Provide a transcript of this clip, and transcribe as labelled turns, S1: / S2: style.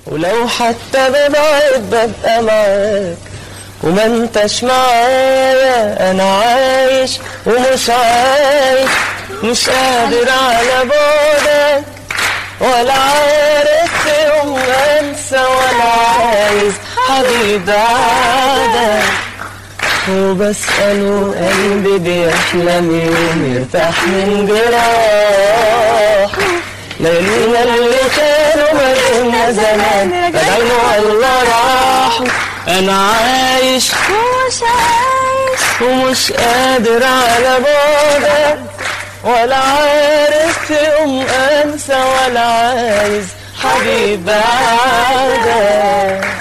S1: ولو حتى ببعد ببقى معاك وما انتش معايا انا عايش ومش عايش مش قادر على بعدك ولا عارف في يوم انسى ولا عايز حبيب بعدك وبسأله قلبي بيحلم يوم يرتاح من جراح ليلنا اللي كانوا ما بينا زمان بدلوا ولا راحوا انا عايش
S2: ومش عايش
S1: ومش قادر على بعدك ولا عارف في يوم انسى ولا عايز حبيب بعدك